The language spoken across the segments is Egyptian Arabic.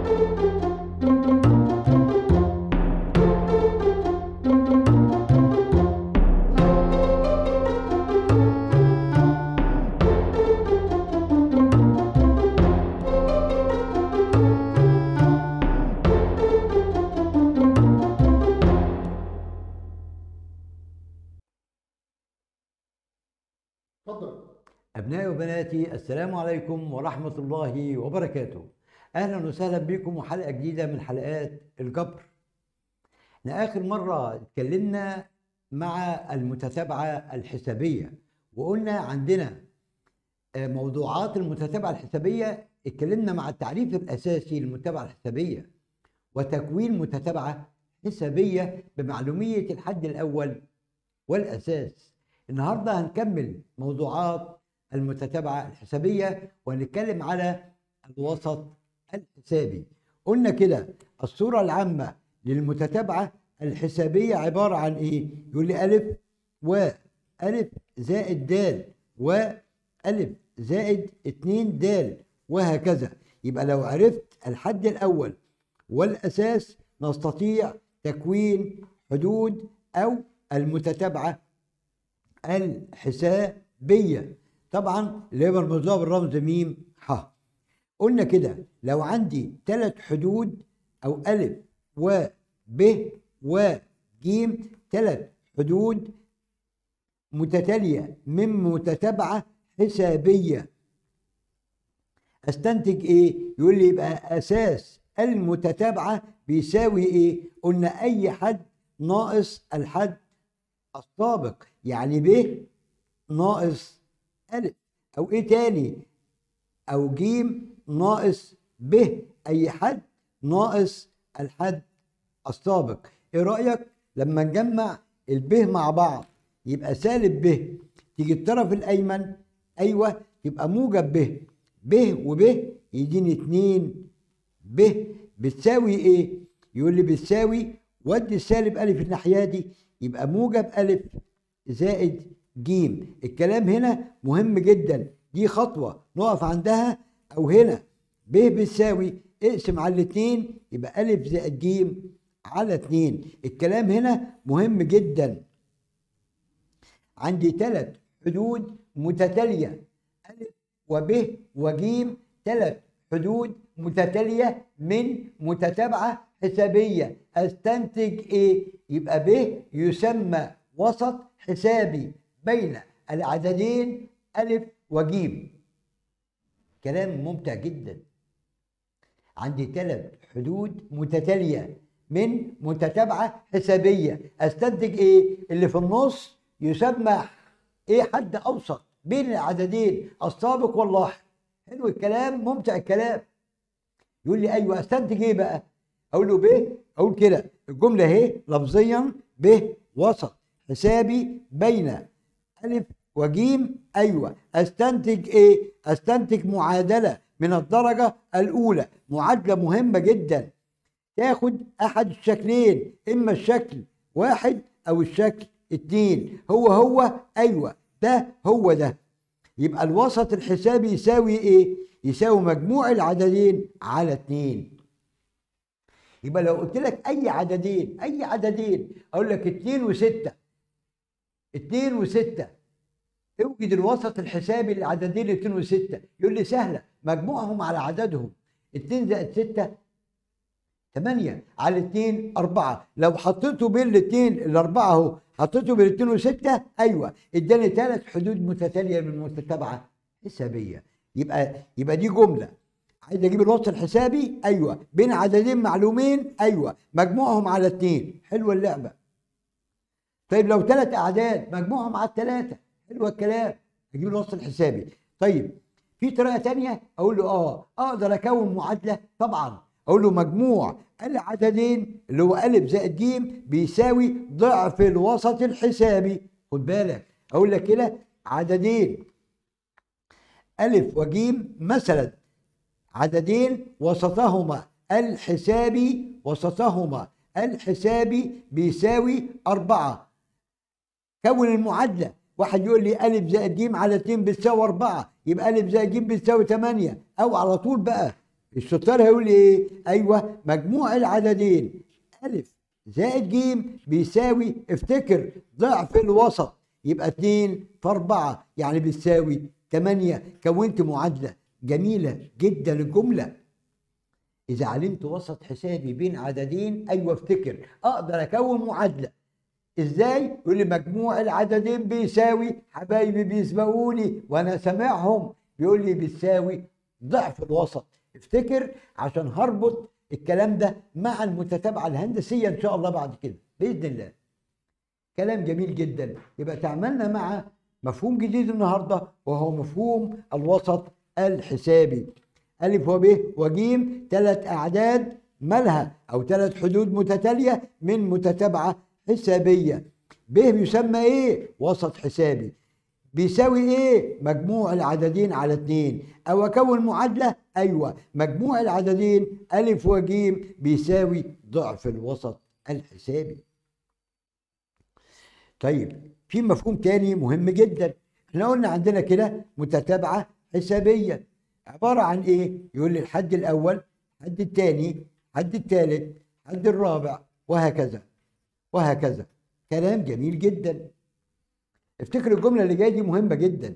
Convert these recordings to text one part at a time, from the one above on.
اتفضل أبنائي وبناتي السلام عليكم ورحمة الله وبركاته أهلا وسهلا بكم وحلقة جديدة من حلقات الجبر احنا آخر مرة اتكلمنا مع المتتابعة الحسابية وقلنا عندنا آه، موضوعات المتتابعة الحسابية اتكلمنا مع التعريف الأساسي للمتابعة الحسابية وتكوين متتابعة حسابية بمعلومية الحد الأول والأساس النهاردة هنكمل موضوعات المتتابعة الحسابية وهنتكلم على الوسط الحسابي قلنا كده الصورة العامة للمتتابعة الحسابية عبارة عن إيه؟ يقول لي ألف وألف زائد دال وألف زائد اتنين دال وهكذا يبقى لو عرفت الحد الأول والأساس نستطيع تكوين حدود أو المتتابعة الحسابية طبعا اللي هي مرموزها بالرمز ميم ح قلنا كده لو عندي ثلاث حدود أو ألف و ب و ج ثلاث حدود متتالية من متتابعة حسابية استنتج ايه يقول لي يبقى اساس المتتابعه بيساوي ايه قلنا اي حد ناقص الحد السابق يعني ب ناقص الف او ايه تاني او ج ناقص ب اي حد ناقص الحد السابق ايه رايك لما نجمع الب مع بعض يبقى سالب ب تيجي الطرف الايمن ايوه يبقى موجب ب ب وب يديني اتنين ب بتساوي ايه يقول لي بتساوي ودي السالب الف الناحيه دي يبقى موجب الف زائد ج الكلام هنا مهم جدا دي خطوه نقف عندها او هنا ب بتساوي اقسم على الاتنين يبقى الف زائد ج على اتنين الكلام هنا مهم جدا عندي ثلاث حدود متتاليه الف وب وج ثلاث حدود متتاليه من متتابعه حسابيه استنتج ايه يبقى ب يسمى وسط حسابي بين العددين الف وج كلام ممتع جدا عندي ثلاث حدود متتاليه من متتابعه حسابيه استنتج ايه اللي في النص يسمى ايه حد اوسط بين العددين السابق واللاحق حلو الكلام ممتع الكلام يقول لي ايوه استنتج ايه بقى اقول له ب اقول كده الجمله اهي لفظيا ب وسط حسابي بين الف وجيم ايوه استنتج ايه استنتج معادله من الدرجه الاولى معادله مهمه جدا تاخد احد الشكلين اما الشكل واحد او الشكل اتنين هو هو ايوه ده هو ده يبقى الوسط الحسابي يساوي ايه يساوي مجموع العددين على اتنين يبقى لو قلت لك اي عددين اي عددين اقول لك اتنين وستة اتنين وستة اوجد الوسط الحسابي للعددين اتنين وستة يقول لي سهلة مجموعهم على عددهم اتنين زائد ستة تمانية على اتنين أربعة لو حطيته بين الاتنين الأربعة أهو حطيته بين اتنين وستة أيوة اداني ثلاث حدود متتالية من متتابعة حسابية يبقى يبقى دي جملة عايز اجيب الوسط الحسابي ايوه بين عددين معلومين ايوه مجموعهم على اتنين حلوه اللعبه طيب لو ثلاث اعداد مجموعهم على الثلاثه حلو الكلام اجيب الوسط الحسابي طيب في طريقه تانية اقول له اه اقدر اكون معادله طبعا اقول له مجموع العددين اللي هو الف زائد ج بيساوي ضعف الوسط الحسابي خد بالك اقول لك كده عددين الف وجيم مثلا عددين وسطهما الحسابي وسطهما الحسابي بيساوي أربعة كون المعادلة واحد يقول لي ألف زائد ج على اتنين بتساوي أربعة يبقى ألف زائد ج بتساوي تمانية أو على طول بقى الشطار هيقول لي ايه ايوه مجموع العددين الف زائد ج بيساوي افتكر ضعف الوسط يبقى 2 في 4 يعني بتساوي 8 كونت معادله جميله جدا الجمله اذا علمت وسط حسابي بين عددين ايوه افتكر اقدر اكون معادله ازاي يقول لي مجموع العددين بيساوي حبايبي بيسبقوني وانا سامعهم بيقول لي بيساوي ضعف الوسط افتكر عشان هربط الكلام ده مع المتتابعه الهندسيه ان شاء الله بعد كده باذن الله كلام جميل جدا يبقى تعاملنا مع مفهوم جديد النهارده وهو مفهوم الوسط الحسابي ألف وب وجيم ثلاث أعداد مالها أو ثلاث حدود متتالية من متتابعة حسابية ب يسمى إيه؟ وسط حسابي بيساوي إيه؟ مجموع العددين على اتنين أو أكون معادلة أيوة مجموع العددين ألف وجيم بيساوي ضعف الوسط الحسابي طيب في مفهوم تاني مهم جدا احنا قلنا عندنا كده متتابعة حسابية عبارة عن ايه يقول لي الحد الاول الحد الثاني الحد الثالث الحد الرابع وهكذا وهكذا كلام جميل جدا افتكر الجملة اللي جاية دي مهمة جدا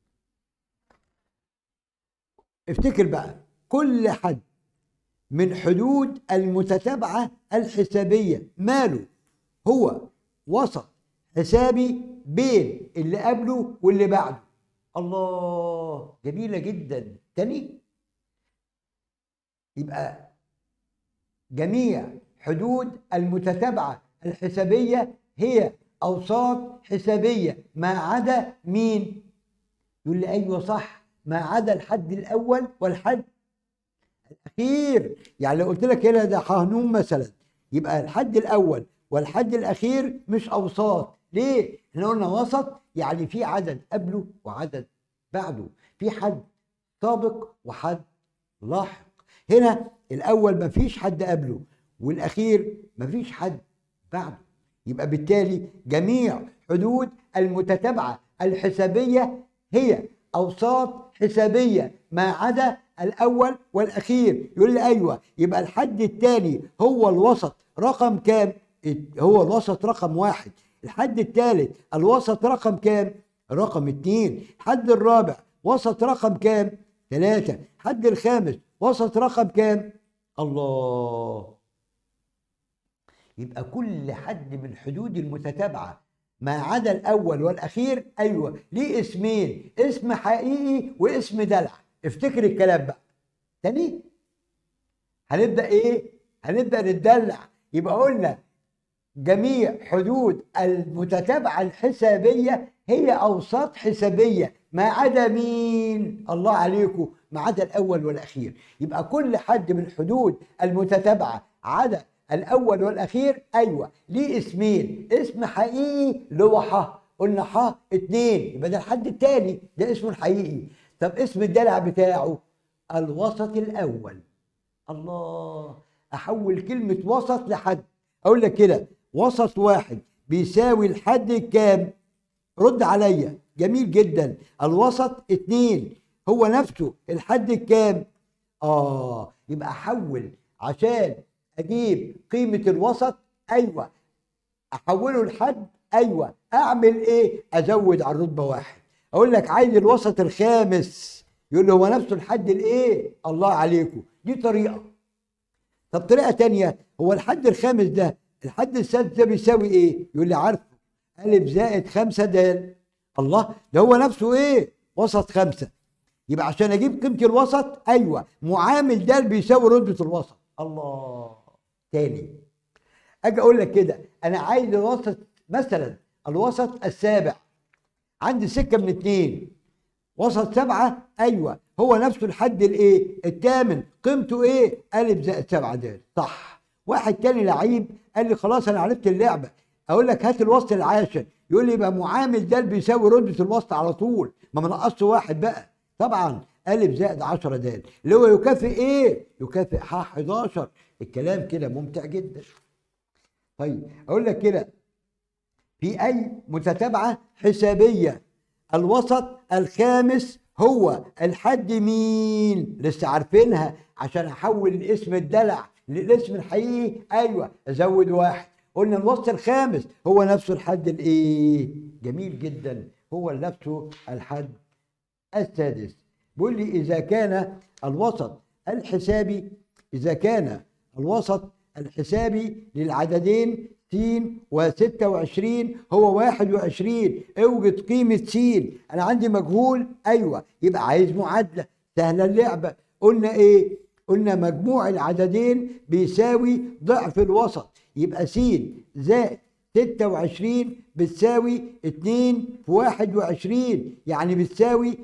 افتكر بقى كل حد من حدود المتتابعة الحسابية ماله هو وسط حسابي بين اللي قبله واللي بعده الله جميلة جدا تاني يبقى جميع حدود المتتابعة الحسابية هي أوساط حسابية ما عدا مين؟ يقول لي أيوه صح ما عدا الحد الأول والحد الأخير يعني لو قلت لك هنا ده حهنوم مثلا يبقى الحد الأول والحد الأخير مش أوساط ليه؟ احنا قلنا وسط يعني في عدد قبله وعدد بعده في حد سابق وحد لاحق هنا الاول مفيش حد قبله والاخير مفيش حد بعده يبقى بالتالي جميع حدود المتتابعه الحسابيه هي اوساط حسابيه ما عدا الاول والاخير يقول لي ايوه يبقى الحد الثاني هو الوسط رقم كام هو الوسط رقم واحد الحد الثالث الوسط رقم كام رقم اتنين الحد الرابع وسط رقم كام ثلاثة الحد الخامس وسط رقم كام الله يبقى كل حد من حدود المتتابعة ما عدا الأول والأخير أيوة ليه اسمين اسم حقيقي واسم دلع افتكر الكلام بقى تاني هنبدأ إيه هنبدأ نتدلع يبقى قلنا جميع حدود المتتابعة الحسابية هي أوساط حسابية ما عدا مين الله عليكم ما عدا الأول والأخير يبقى كل حد من حدود المتتابعة عدا الأول والأخير أيوة ليه اسمين اسم حقيقي اللي هو ح قلنا ح اتنين يبقى ده الحد التاني ده اسمه الحقيقي طب اسم الدلع بتاعه الوسط الأول الله أحول كلمة وسط لحد أقول لك كده وسط واحد بيساوي الحد الكام رد عليا جميل جدا الوسط اتنين هو نفسه الحد الكام اه يبقى احول عشان اجيب قيمة الوسط ايوه احوله لحد ايوه اعمل ايه ازود على الرتبة واحد اقول لك عايز الوسط الخامس يقول له هو نفسه الحد الايه الله عليكم دي طريقة طب طريقة تانية هو الحد الخامس ده الحد السادس ده بيساوي ايه يقول لي عارفه ألف زائد خمسة د الله ده هو نفسه ايه وسط خمسة يبقى عشان اجيب قيمة الوسط ايوه معامل د بيساوي رتبة الوسط الله تاني اجي اقول لك كده انا عايز الوسط مثلا الوسط السابع عندي سكة من اتنين وسط سبعة ايوه هو نفسه الحد الايه الثامن قيمته ايه ألف زائد سبعة د صح واحد تاني لعيب قال لي خلاص انا عرفت اللعبه اقول لك هات الوسط العاشر يقول لي يبقى معامل ده بيساوي رتبه الوسط على طول ما منقصش واحد بقى طبعا الف زائد 10 د اللي هو يكافئ ايه يكافئ ح 11 الكلام كده ممتع جدا طيب اقول لك كده في اي متتابعه حسابيه الوسط الخامس هو الحد مين لسه عارفينها عشان احول الاسم الدلع للاسم الحقيقي ايوه ازود واحد قلنا الوسط الخامس هو نفسه الحد الايه جميل جدا هو نفسه الحد السادس بيقول لي اذا كان الوسط الحسابي اذا كان الوسط الحسابي للعددين س و26 هو 21 اوجد قيمة س أنا عندي مجهول أيوة يبقى عايز معادلة سهلة اللعبة قلنا إيه؟ قلنا مجموع العددين بيساوي ضعف الوسط يبقى س زائد 26 بتساوي 2 في 21 يعني بتساوي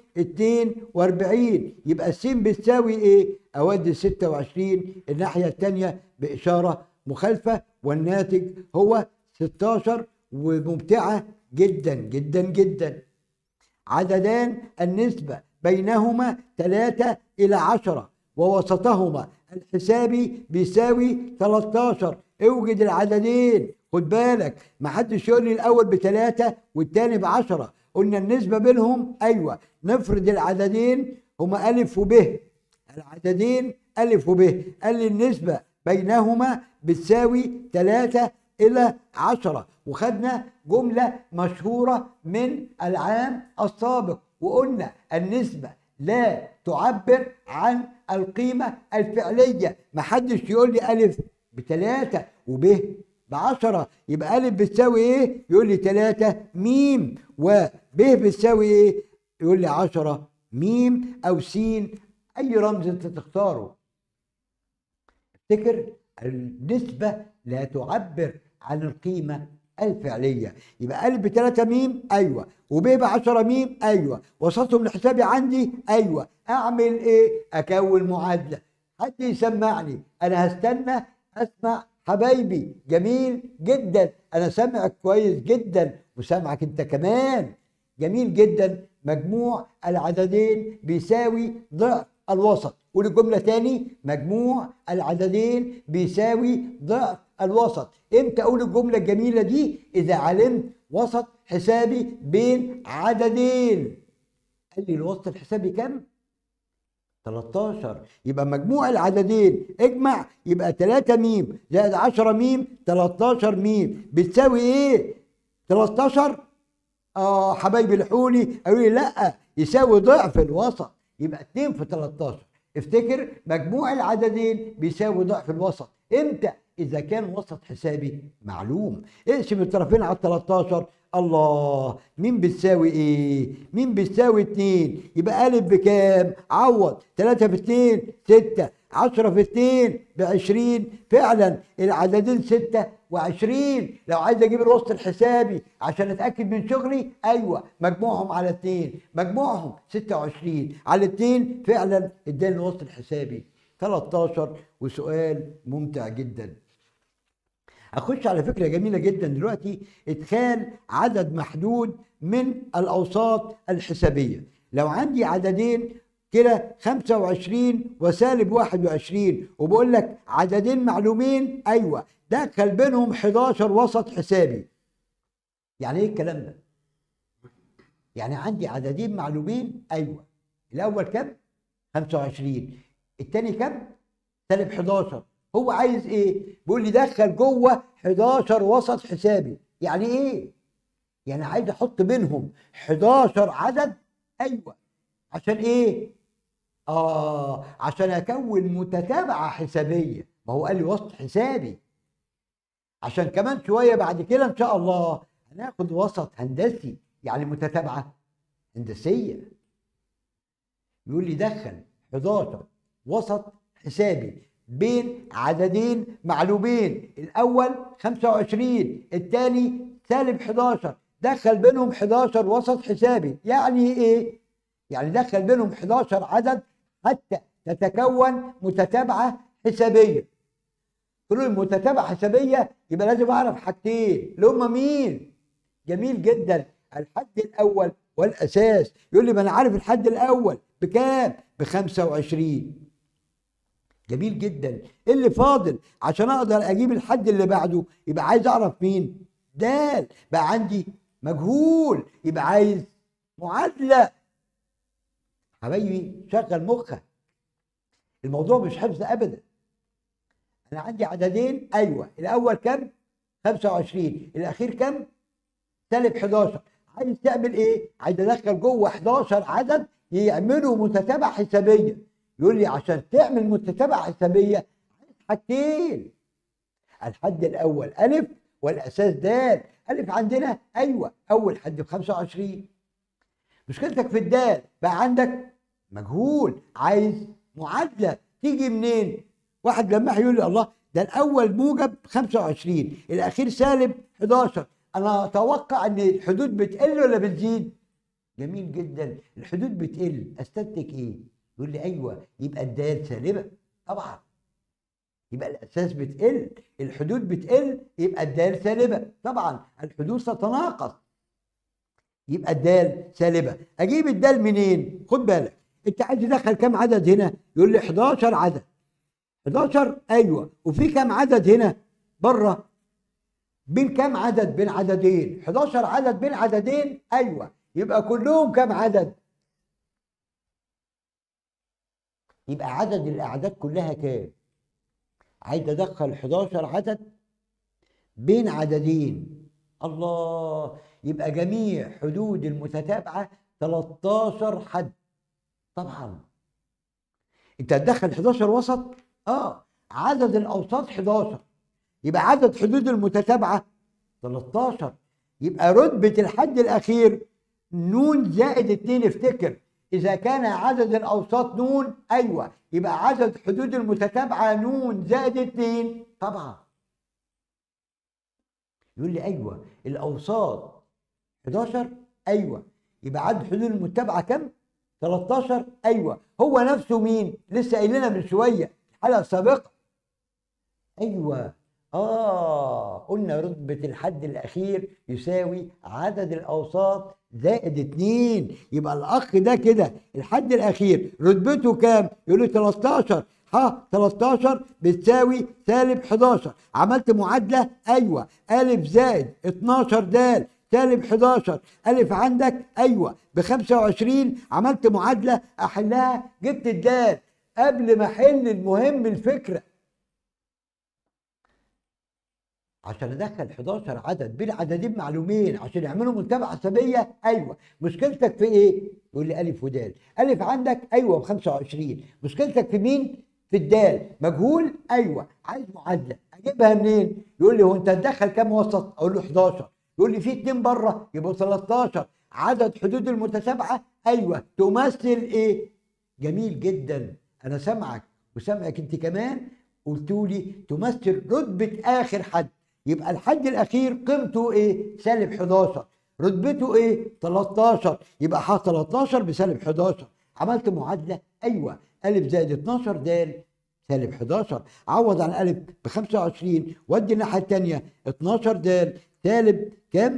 42 يبقى الس بتساوي ايه؟ اودي 26 الناحيه الثانيه باشاره مخالفه والناتج هو 16 وممتعه جدا جدا جدا عددان النسبه بينهما 3 الى 10 ووسطهما الحسابي بيساوي 13 اوجد العددين خد بالك ما حدش يقول لي الاول بثلاثة والتاني بعشرة قلنا النسبة بينهم ايوه نفرض العددين هما الف وب العددين الف وب قال لي النسبة بينهما بتساوي ثلاثة إلى عشرة وخدنا جملة مشهورة من العام السابق وقلنا النسبة لا تعبر عن القيمة الفعلية محدش يقول لي ألف بثلاثة وب بعشرة يبقى ألف بتساوي إيه؟ يقول لي ثلاثة ميم وب بتساوي إيه؟ يقول لي عشرة ميم أو سين أي رمز أنت تختاره افتكر النسبة لا تعبر عن القيمة الفعلية يبقى ألف بثلاثة ميم أيوة وب بعشرة ميم أيوة وسطهم لحسابي عندي أيوة أعمل إيه؟ أكون معادلة حد يسمعني أنا هستنى أسمع حبايبي جميل جدا أنا سامعك كويس جدا وسامعك أنت كمان جميل جدا مجموع العددين بيساوي ضعف الوسط قول الجملة تاني مجموع العددين بيساوي ضعف الوسط امتى اقول الجملة الجميلة دي اذا علمت وسط حسابي بين عددين قال لي الوسط الحسابي كام 13 يبقى مجموع العددين اجمع يبقى 3 ميم زائد 10 ميم 13 ميم بتساوي ايه 13 اه حبايبي الحولي قالوا لي لا يساوي ضعف الوسط يبقى 2 في 13 افتكر مجموع العددين بيساوي ضعف الوسط امتى اذا كان وسط حسابي معلوم اقسم الطرفين على 13 الله مين بتساوي ايه مين بتساوي 2 يبقى الف بكام عوض 3 في 2 6 10 في 2 ب 20 فعلا العددين 26 لو عايز اجيب الوسط الحسابي عشان اتاكد من شغلي ايوه مجموعهم على 2 مجموعهم 26 على 2 فعلا اداني الوسط الحسابي 13 وسؤال ممتع جدا اخش على فكره جميله جدا دلوقتي ادخال عدد محدود من الاوساط الحسابيه لو عندي عددين كده 25 وسالب 21 وبقول لك عددين معلومين ايوه دخل بينهم 11 وسط حسابي يعني ايه الكلام ده يعني عندي عددين معلومين ايوه الاول كام 25 الثاني كام سالب 11 هو عايز ايه بيقول لي دخل جوه 11 وسط حسابي يعني ايه يعني عايز احط بينهم 11 عدد ايوه عشان ايه اه عشان اكون متتابعه حسابيه ما هو قال لي وسط حسابي عشان كمان شويه بعد كده ان شاء الله هناخد وسط هندسي يعني متتابعه هندسيه يقول لي دخل 11 وسط حسابي بين عددين معلومين الاول 25 الثاني سالب 11 دخل بينهم 11 وسط حسابي يعني ايه يعني دخل بينهم 11 عدد حتى تتكون متتابعه حسابيه تقولوا المتتابعه حسابيه يبقى لازم اعرف حاجتين اللي هم مين جميل جدا الحد الاول والاساس يقول لي ما انا عارف الحد الاول بكام ب 25 جميل جدا ايه اللي فاضل عشان اقدر اجيب الحد اللي بعده يبقى عايز اعرف مين دال بقى عندي مجهول يبقى عايز معادله حبايبي شغل مخك الموضوع مش حفظ ابدا انا عندي عددين ايوه الاول كم 25 الاخير كم سالب 11 عايز تعمل ايه عايز ادخل جوه 11 عدد يعملوا متتابعه حسابيه يقول لي عشان تعمل متتابعه حسابيه عايز حاجتين الحد الاول الف والاساس د الف عندنا ايوه اول حد ب 25 مشكلتك في الدال بقى عندك مجهول عايز معادله تيجي منين واحد لما يقول لي الله ده الاول موجب 25 الاخير سالب 11 انا اتوقع ان الحدود بتقل ولا بتزيد جميل جدا الحدود بتقل استنتج ايه يقول لي ايوه يبقى الدال سالبه طبعا يبقى الاساس بتقل الحدود بتقل يبقى الدال سالبه طبعا الحدود تتناقص يبقى الدال سالبه اجيب الدال منين خد بالك انت عايز تدخل كام عدد هنا يقول لي 11 عدد 11 ايوه وفي كام عدد هنا بره بين كام عدد بين عددين 11 عدد بين عددين ايوه يبقى كلهم كام عدد يبقى عدد الاعداد كلها كام عايز ادخل 11 عدد بين عددين الله يبقى جميع حدود المتتابعه 13 حد طبعا انت هتدخل 11 وسط اه عدد الاوساط 11 يبقى عدد حدود المتتابعه 13 يبقى رتبه الحد الاخير نون زائد 2 افتكر اذا كان عدد الاوساط نون ايوه يبقى عدد حدود المتتابعه نون زائد 2 طبعا يقول لي ايوه الاوساط 11 ايوه يبقى عدد حدود المتتابعه كم 13 ايوه هو نفسه مين لسه قايل لنا من شويه الحلقه السابقه ايوه اه قلنا رتبه الحد الاخير يساوي عدد الاوساط زائد اتنين يبقى الاخ ده كده الحد الاخير رتبته كام يقول لي 13 ها 13 بتساوي سالب 11 عملت معادله ايوه الف زائد 12 د سالب 11 الف عندك ايوه ب 25 عملت معادله احلها جبت الدال قبل ما احل المهم الفكره عشان ادخل 11 عدد بين عددين معلومين عشان يعملوا متابعه حسابيه ايوه مشكلتك في ايه؟ يقول لي الف ودال الف عندك ايوه ب 25 مشكلتك في مين؟ في الدال مجهول ايوه عايز معادله اجيبها منين؟ يقول لي هو انت هتدخل كام وسط؟ اقول له 11 يقول لي في اتنين بره يبقوا 13 عدد حدود المتتابعه ايوه تمثل ايه؟ جميل جدا انا سامعك وسامعك انت كمان قلت لي تمثل رتبه اخر حد يبقى الحد الاخير قيمته ايه؟ سالب 11 رتبته ايه؟ 13 يبقى ح 13 بسالب 11 عملت معادله ايوه الف زائد 12 د سالب 11 عوض عن الف ب 25 ودي الناحيه الثانيه 12 د سالب كام؟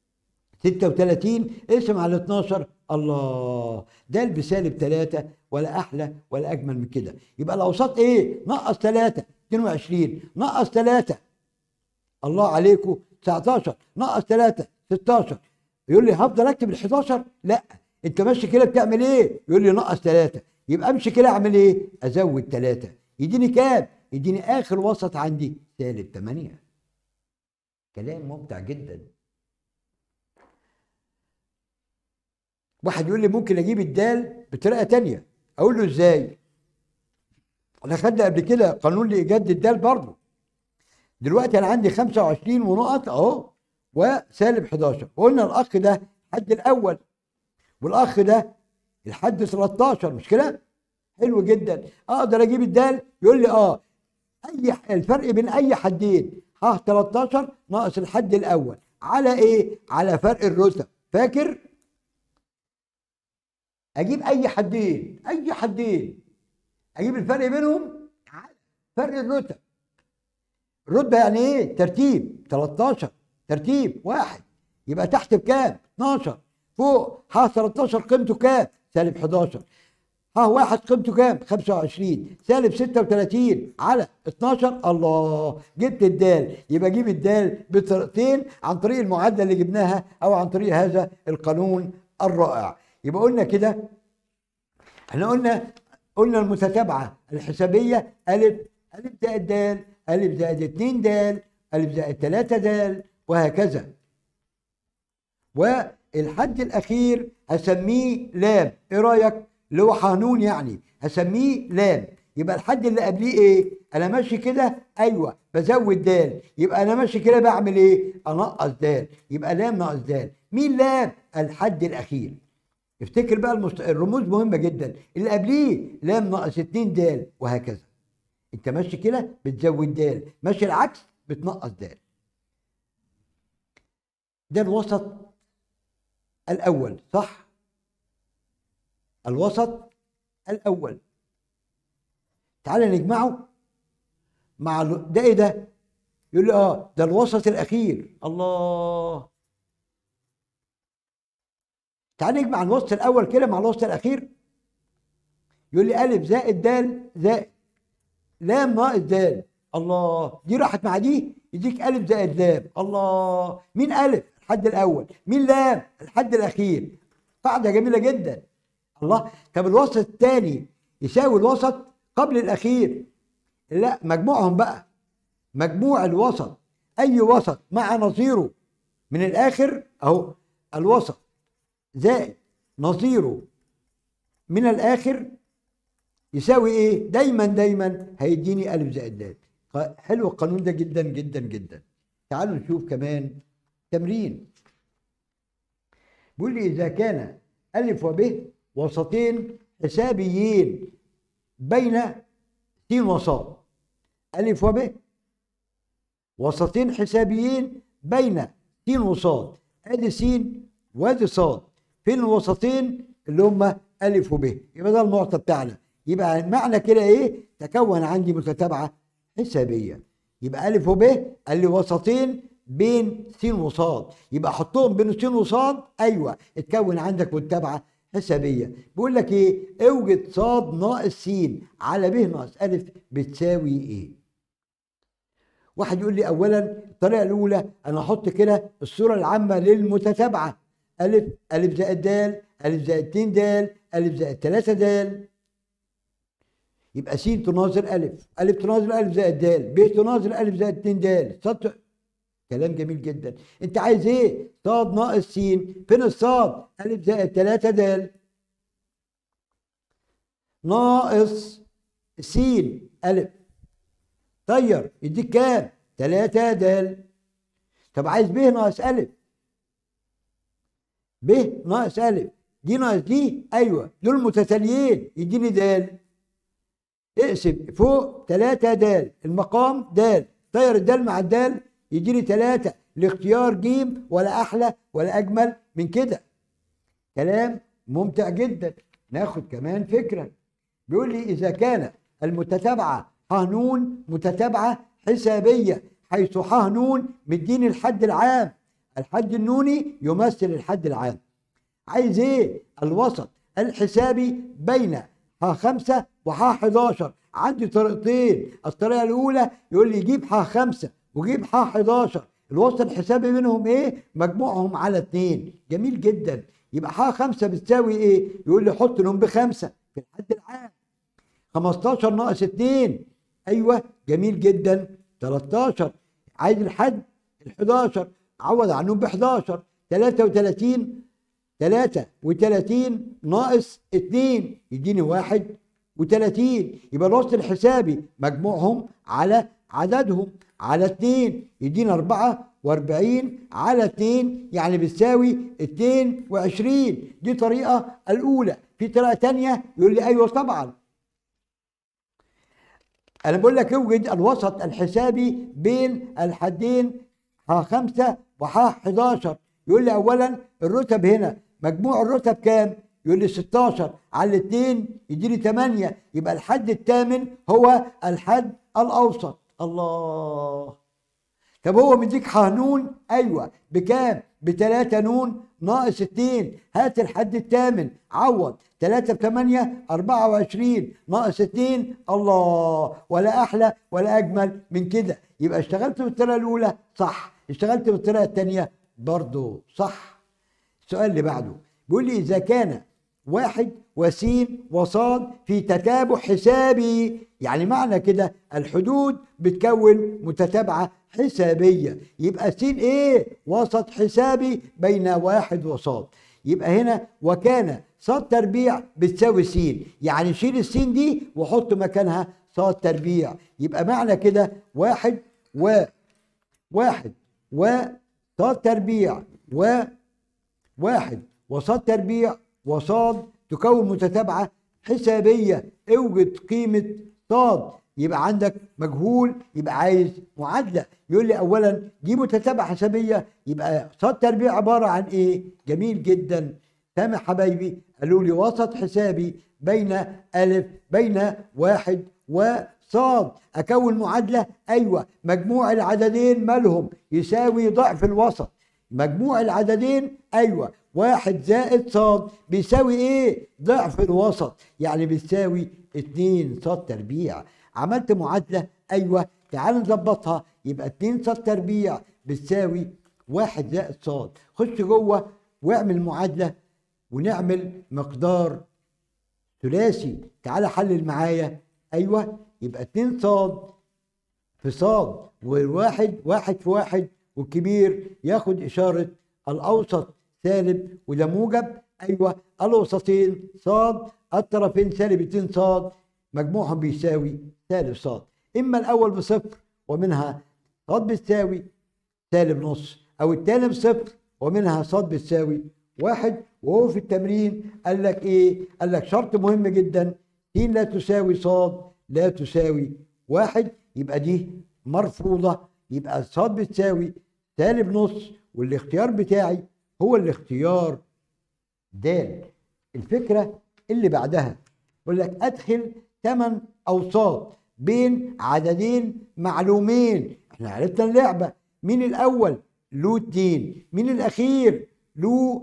36 اقسم على 12 الله ده بسالب 3 ولا احلى ولا اجمل من كده يبقى الاوساط ايه؟ نقص 3 22 نقص 3 الله عليكم 19 نقص 3 16 يقول لي هفضل اكتب ال 11 لا انت ماشي كده بتعمل ايه؟ يقول لي نقص 3 يبقى امشي كده اعمل ايه؟ ازود 3 يديني كام؟ يديني اخر وسط عندي سالب 8 كلام ممتع جدا واحد يقول لي ممكن اجيب الدال بطريقه تانية اقول له ازاي احنا خدنا قبل كده قانون لايجاد الدال برضه دلوقتي انا عندي 25 ونقط اهو وسالب 11 قلنا الاخ ده الحد الاول والاخ ده الحد 13 مش كده حلو جدا اقدر اجيب الدال يقول لي اه اي الفرق بين اي حدين ها 13 ناقص الحد الاول على ايه على فرق الرتب فاكر اجيب اي حدين اي حدين اجيب الفرق بينهم على فرق الرتب الرتبه يعني ايه ترتيب 13 ترتيب واحد يبقى تحت بكام 12 فوق ها 13 قيمته كام سالب 11 ها واحد قيمته كام 25 سالب 36 على 12 الله جبت الدال يبقى جيب الدال بطريقتين عن طريق المعادله اللي جبناها او عن طريق هذا القانون الرائع يبقى قلنا كده احنا قلنا قلنا المتتابعة الحسابية ألف ألف زائد دال ألف زائد اتنين دال ألف زائد تلاتة دال وهكذا والحد الأخير هسميه لام إيه رأيك؟ اللي هو حانون يعني هسميه لام يبقى الحد اللي قبليه ايه؟ انا ماشي كده ايوه بزود دال يبقى انا ماشي كده بعمل ايه؟ انقص دال يبقى لام ناقص دال مين لام؟ الحد الاخير افتكر بقى المست... الرموز مهمه جدا اللي قبليه لام ناقص اتنين دال وهكذا انت ماشي كده بتزود دال ماشي العكس بتنقص دال ده الوسط الاول صح الوسط الاول تعالى نجمعه مع ال- ده ايه ده يقول لي اه ده الوسط الاخير الله تعال نجمع الوسط الاول كده مع الوسط الاخير يقول لي الف زائد دال زائد لام ناقص دال الله دي راحت مع دي يديك الف زائد لام الله مين الف الحد الاول مين لام الحد الاخير قاعده جميله جدا الله طب الوسط الثاني يساوي الوسط قبل الاخير لا مجموعهم بقى مجموع الوسط اي وسط مع نظيره من الاخر اهو الوسط زائد نظيره من الاخر يساوي ايه دايما دايما هيديني الف زائد د ق- حلو القانون ده جدا جدا جدا تعالوا نشوف كمان تمرين بيقول لي اذا كان الف وب وسطين حسابيين بين س وصاد الف وب وسطين حسابيين بين س وصاد ادي س وادي صاد فين الوسطين اللي هم الف وب يبقى ده المعطى بتاعنا يبقى معنى كده ايه تكون عندي متتابعه حسابيه يبقى الف وب قال لي وسطين بين س وصاد يبقى احطهم بين س وصاد ايوه اتكون عندك متتابعه حسابيه بيقول لك ايه اوجد صاد ناقص س على ب ناقص الف بتساوي ايه واحد يقول لي اولا الطريقه الاولى انا احط كده الصوره العامه للمتتابعه الف الف زائد دال الف زائد 2 دال الف زائد 3 دال يبقى س تناظر الف الف تناظر الف زائد دال ب تناظر الف زائد 2 دال صاد كلام جميل جدا انت عايز ايه صاد ناقص س فين الصاد الف زائد 3 دال ناقص س الف طير يديك كام 3 دال طب عايز ب ناقص الف ب ناقص الف دي ناقص دي ايوه دول متتاليين يديني دال اقسم فوق 3 دال المقام دال طير الدال مع الدال يديني 3 الاختيار جيم ولا احلى ولا اجمل من كده كلام ممتع جدا ناخد كمان فكره بيقول لي اذا كان المتتابعه ح ن متتابعه حسابيه حيث ح ن مديني الحد العام الحد النوني يمثل الحد العام عايز ايه الوسط الحسابي بين ح 5 وح 11 عندي طريقتين الطريقه الاولى يقول لي جيب ح 5 وجيب ح 11 الوسط الحسابي بينهم ايه مجموعهم على 2 جميل جدا يبقى ح 5 بتساوي ايه يقول لي حط لهم بخمسه في الحد العام 15 ناقص 2 ايوه جميل جدا 13 عايز الحد ال 11 عوض عنهم ب 11 33 33 ناقص 2 يديني 31 يبقى الوسط الحسابي مجموعهم على عددهم على 2 يدينا 44 على 2 يعني بتساوي 22 دي طريقة الأولى في طريقة تانية يقول لي أيوه طبعا أنا بقول لك اوجد الوسط الحسابي بين الحدين ح 5 وح 11 يقول لي أولا الرتب هنا مجموع الرتب كام؟ يقول لي 16 على 2 يديني 8 يبقى الحد الثامن هو الحد الأوسط الله طب هو مديك ح نون ايوه بكام؟ بتلاتة نون ناقص اتنين هات الحد الثامن عوض تلاتة بتمانية أربعة وعشرين ناقص اتنين الله ولا أحلى ولا أجمل من كده يبقى اشتغلت بالطريقة الأولى صح اشتغلت بالطريقة الثانية برضو صح السؤال اللي بعده بيقول لي إذا كان واحد وس وصاد في تتابع حسابي يعني معنى كده الحدود بتكون متتابعة حسابية يبقى س ايه وسط حسابي بين واحد وصاد يبقى هنا وكان صاد تربيع بتساوي س يعني شيل السين دي وحط مكانها صاد تربيع يبقى معنى كده واحد و واحد وصاد تربيع و واحد وصاد تربيع وصاد تكون متتابعة حسابية اوجد قيمة صاد يبقى عندك مجهول يبقى عايز معادلة يقول لي أولا دي متتابعة حسابية يبقى صاد تربيع عبارة عن إيه؟ جميل جدا سامع حبايبي قالوا لي وسط حسابي بين ألف بين واحد وصاد أكون معادلة أيوة مجموع العددين مالهم يساوي ضعف الوسط مجموع العددين أيوة واحد زائد صاد بيساوي ايه ضعف الوسط يعني بيساوي اتنين صاد تربيع عملت معادلة ايوه تعال نظبطها يبقى اتنين صاد تربيع بتساوي واحد زائد صاد خش جوه واعمل معادلة ونعمل مقدار ثلاثي تعال حلل معايا ايوه يبقى اتنين صاد في صاد والواحد واحد في واحد والكبير ياخد اشارة الاوسط سالب وده موجب ايوه الوسطين صاد الطرفين سالب 2 صاد مجموعهم بيساوي سالب صاد اما الاول بصفر ومنها صاد بتساوي سالب نص او الثاني بصفر ومنها صاد بتساوي واحد وهو في التمرين قال لك ايه؟ قال لك شرط مهم جدا س لا تساوي صاد لا تساوي واحد يبقى دي مرفوضه يبقى صاد بتساوي سالب نص والاختيار بتاعي هو الاختيار د الفكرة اللي بعدها يقول لك أدخل ثمان أوساط بين عددين معلومين احنا عرفنا اللعبة مين الأول له اتنين مين الأخير له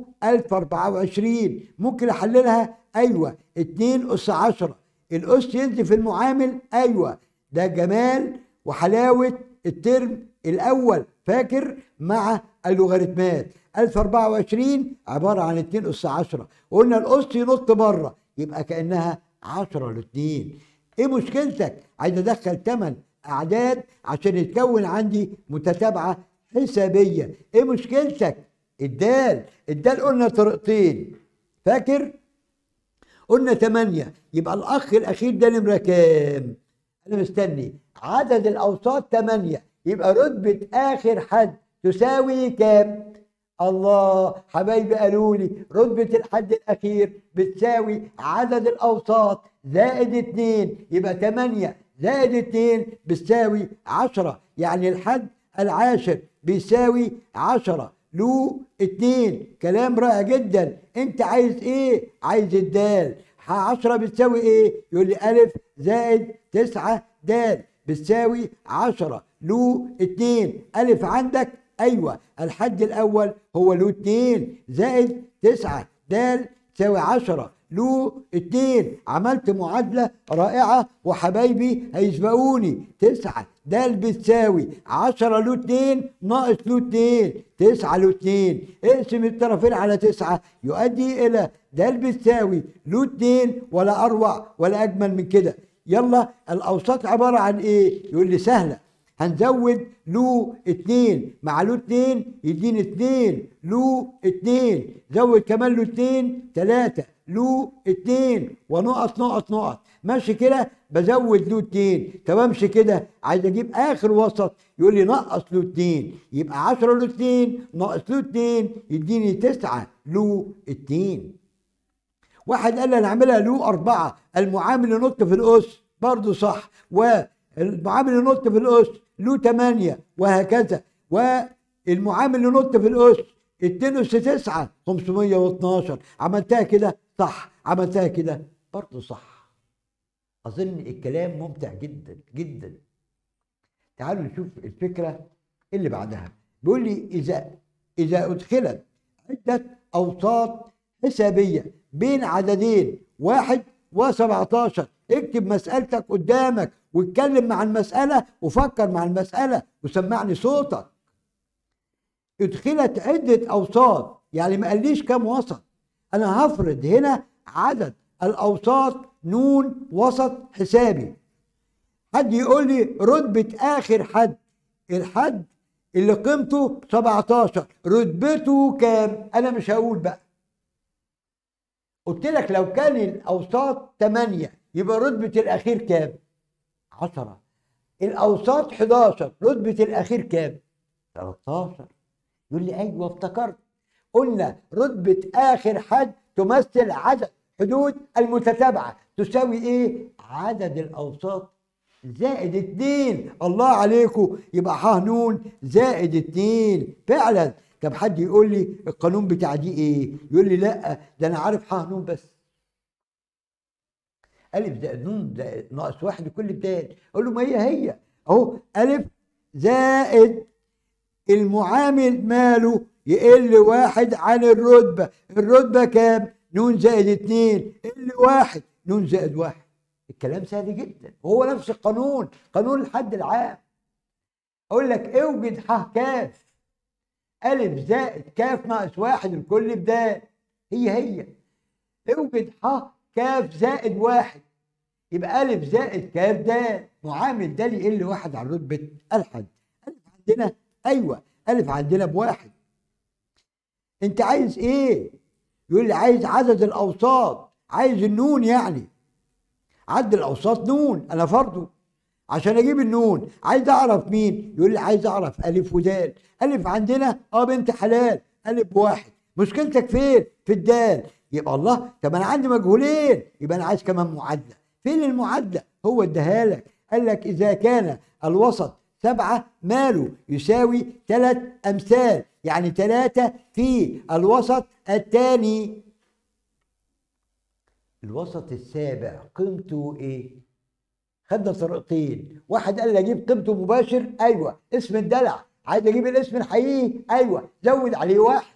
1024 ممكن أحللها أيوة اتنين أس عشرة الأس ينزل في المعامل أيوة ده جمال وحلاوة الترم الأول فاكر مع اللوغاريتمات 1024 عبارة عن 2 أس 10 قلنا الأس ينط بره يبقى كأنها 10 ل 2 إيه مشكلتك؟ عايز أدخل 8 أعداد عشان يتكون عندي متتابعة حسابية إيه مشكلتك؟ الدال الدال قلنا طريقتين فاكر؟ قلنا 8 يبقى الأخ الأخير ده نمرة كام؟ أنا مستني عدد الأوساط 8 يبقى رتبة آخر حد تساوي كام؟ الله حبايبي قالوا لي رتبة الحد الأخير بتساوي عدد الأوساط زائد اتنين يبقى تمانية زائد اتنين بتساوي عشرة يعني الحد العاشر بيساوي عشرة له اتنين كلام رائع جدا انت عايز ايه عايز الدال عشرة بتساوي ايه يقول لي ألف زائد تسعة دال بتساوي عشرة له اتنين ألف عندك ايوه الحد الاول هو له اتنين زائد تسعة دال تساوي عشرة له اتنين عملت معادلة رائعة وحبايبي هيسبقوني تسعة دال بتساوي عشرة له اتنين ناقص له اتنين تسعة له اتنين اقسم الطرفين على تسعة يؤدي الى دال بتساوي له اتنين ولا اروع ولا اجمل من كده يلا الاوساط عبارة عن ايه يقول لي سهلة هنزود له اتنين مع له اتنين يديني اتنين له اتنين زود كمان له اتنين تلاتة له اتنين ونقط نقط نقط ماشي كده بزود له اتنين طب امشي كده عايز اجيب اخر وسط يقول لي نقص له اتنين يبقى عشرة له اتنين ناقص له اتنين يديني تسعة له اتنين واحد قال لي انا اعملها له اربعة المعامل ينط في الاس برضه صح والمعامل ينط في الاس له 8 وهكذا والمعامل ينط في الاس 2 اس 9 512 عملتها كده صح عملتها كده برضه صح اظن الكلام ممتع جدا جدا تعالوا نشوف الفكره اللي بعدها بيقول لي اذا اذا ادخلت عده اوساط حسابيه بين عددين واحد و17 اكتب مسألتك قدامك واتكلم مع المسألة وفكر مع المسألة وسمعني صوتك ادخلت عدة أوساط يعني ما قاليش كام وسط أنا هفرض هنا عدد الاوساط نون وسط حسابي حد يقول لي رتبة آخر حد الحد اللي قيمته 17 رتبته كام؟ أنا مش هقول بقى قلت لك لو كان الأوساط 8 يبقى رتبة الأخير كام؟ 10 الأوساط 11 رتبة الأخير كام؟ 13 يقول لي أيوه افتكرت قلنا رتبة آخر حد تمثل عدد حدود المتتابعة تساوي إيه؟ عدد الأوساط زائد اتنين الله عليكم يبقى ح نون زائد اتنين فعلا طب حد يقول لي القانون بتاع دي ايه يقول لي لا ده انا عارف ح نون بس الف زائد نون زائد ناقص واحد كل بداية اقول له ما هي هي اهو الف زائد المعامل ماله يقل واحد عن الرتبة الرتبة كام نون زائد اتنين قل واحد نون زائد واحد الكلام سهل جدا وهو نفس القانون قانون الحد العام اقول لك اوجد ح كاف الف زائد كاف ناقص واحد الكل بدال هي هي اوجد ح كاف زائد واحد يبقى الف زائد كاف دال معامل دال يقل واحد عن رتبه الحد الف عندنا ايوه الف عندنا بواحد انت عايز ايه يقول لي عايز عدد الاوساط عايز النون يعني عد الاوساط نون انا فرضه عشان اجيب النون عايز اعرف مين يقول لي عايز اعرف الف ودال الف عندنا اه بنت حلال الف بواحد مشكلتك فين في الدال يبقى الله طب انا عندي مجهولين يبقى انا عايز كمان معادله فين المعادله هو اداها لك قال لك اذا كان الوسط سبعة ماله يساوي ثلاث أمثال يعني ثلاثة في الوسط الثاني الوسط السابع قيمته ايه خدنا طريقتين واحد قال لي اجيب قيمته مباشر ايوه اسم الدلع عايز اجيب الاسم الحقيقي ايوه زود عليه واحد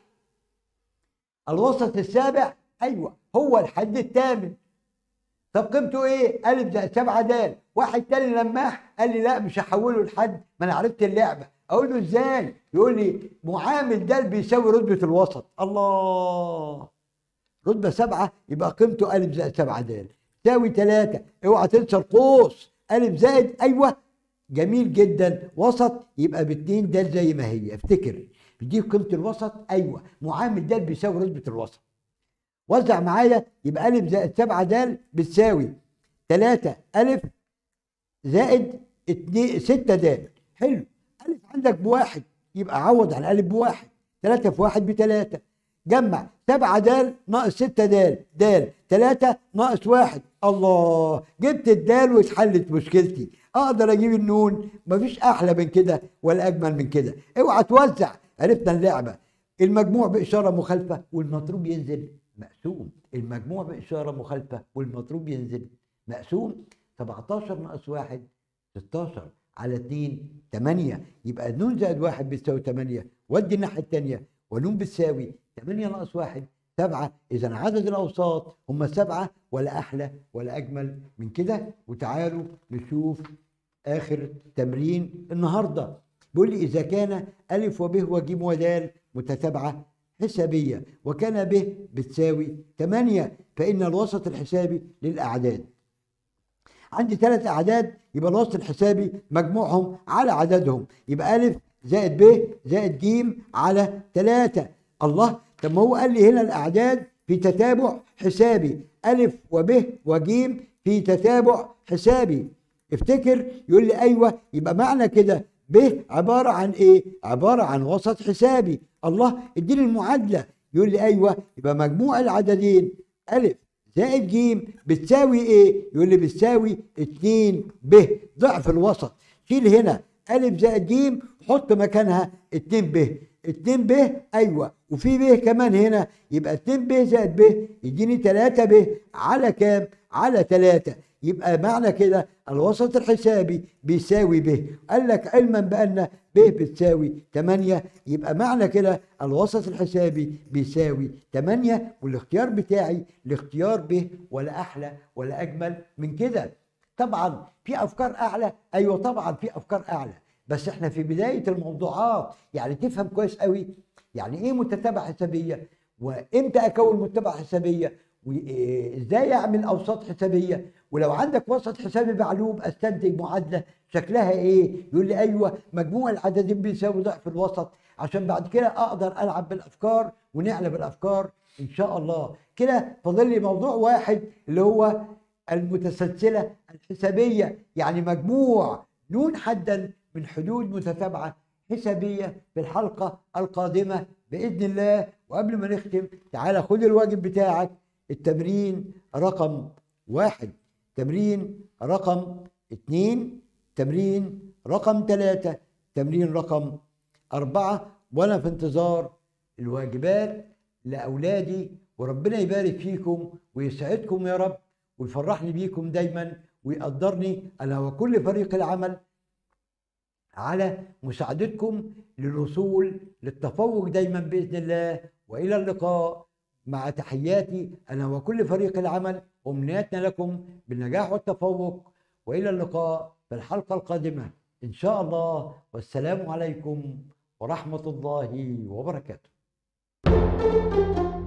الوسط السابع ايوه هو الحد الثامن طب قيمته ايه الف زائد سبعة دال واحد تاني لماح قال لي لا مش هحوله لحد ما انا عرفت اللعبه اقول له ازاي يقول لي معامل دال بيساوي رتبه الوسط الله رتبة سبعة يبقى قيمته ألف زائد سبعة دال تساوي ثلاثة اوعى تنسى القوس ألف زائد أيوه جميل جدا وسط يبقى باتنين دال زي ما هي افتكر دي قيمة الوسط أيوه معامل دال بيساوي رتبة الوسط وزع معايا يبقى ألف زائد سبعة دال بتساوي ثلاثة ألف زائد اتنين ستة دال حلو ألف عندك بواحد يبقى عوض عن ألف بواحد ثلاثة في واحد بثلاثة جمع سبعة دال ناقص ستة دال دال تلاتة ناقص واحد الله جبت الدال واتحلت مشكلتي اقدر اجيب النون مفيش احلى من كده ولا اجمل من كده اوعى توزع عرفنا اللعبة المجموع بإشارة مخالفة والمضروب ينزل مقسوم المجموع بإشارة مخالفة والمضروب ينزل مقسوم 17 ناقص واحد 16 على 2 8 يبقى نون زائد واحد بتساوي 8 ودي الناحية الثانية ونون بتساوي 8 ناقص 1 7 اذا عدد الاوساط هم سبعه ولا احلى ولا اجمل من كده وتعالوا نشوف اخر تمرين النهارده بيقول لي اذا كان الف وب وج ودال متتابعه حسابيه وكان ب بتساوي 8 فان الوسط الحسابي للاعداد عندي ثلاث اعداد يبقى الوسط الحسابي مجموعهم على عددهم يبقى الف زائد ب زائد ج على 3 الله طب ما هو قال لي هنا الاعداد في تتابع حسابي الف وب وج في تتابع حسابي افتكر يقول لي ايوه يبقى معنى كده ب عباره عن ايه عباره عن وسط حسابي الله اديني المعادله يقول لي ايوه يبقى مجموع العددين الف زائد ج بتساوي ايه يقول لي بتساوي 2 ب ضعف الوسط شيل هنا الف زائد ج حط مكانها 2 ب 2 ب ايوه وفي ب كمان هنا يبقى 2 ب زائد ب يديني 3 ب على كام؟ على 3 يبقى معنى كده الوسط الحسابي بيساوي ب قال لك علما بان ب بتساوي 8 يبقى معنى كده الوسط الحسابي بيساوي 8 والاختيار بتاعي الاختيار ب ولا احلى ولا اجمل من كده طبعا في افكار اعلى ايوه طبعا في افكار اعلى بس احنا في بدايه الموضوعات يعني تفهم كويس قوي يعني ايه متتابعه حسابيه وامتى اكون متتابعه حسابيه وازاي اعمل اوساط حسابيه ولو عندك وسط حسابي معلوم استنتج معادله شكلها ايه يقول لي ايوه مجموع العددين بيساوي ضعف الوسط عشان بعد كده اقدر العب بالافكار ونعلب الافكار ان شاء الله كده فاضل لي موضوع واحد اللي هو المتسلسله الحسابيه يعني مجموع نون حدا من حدود متتابعه حسابيه في الحلقه القادمه باذن الله وقبل ما نختم تعالى خد الواجب بتاعك التمرين رقم واحد تمرين رقم اتنين تمرين رقم ثلاثة تمرين رقم أربعة وأنا في انتظار الواجبات لأولادي وربنا يبارك فيكم ويسعدكم يا رب ويفرحني بيكم دايما ويقدرني أنا وكل فريق العمل على مساعدتكم للوصول للتفوق دايما باذن الله والى اللقاء مع تحياتي انا وكل فريق العمل امنياتنا لكم بالنجاح والتفوق والى اللقاء في الحلقه القادمه ان شاء الله والسلام عليكم ورحمه الله وبركاته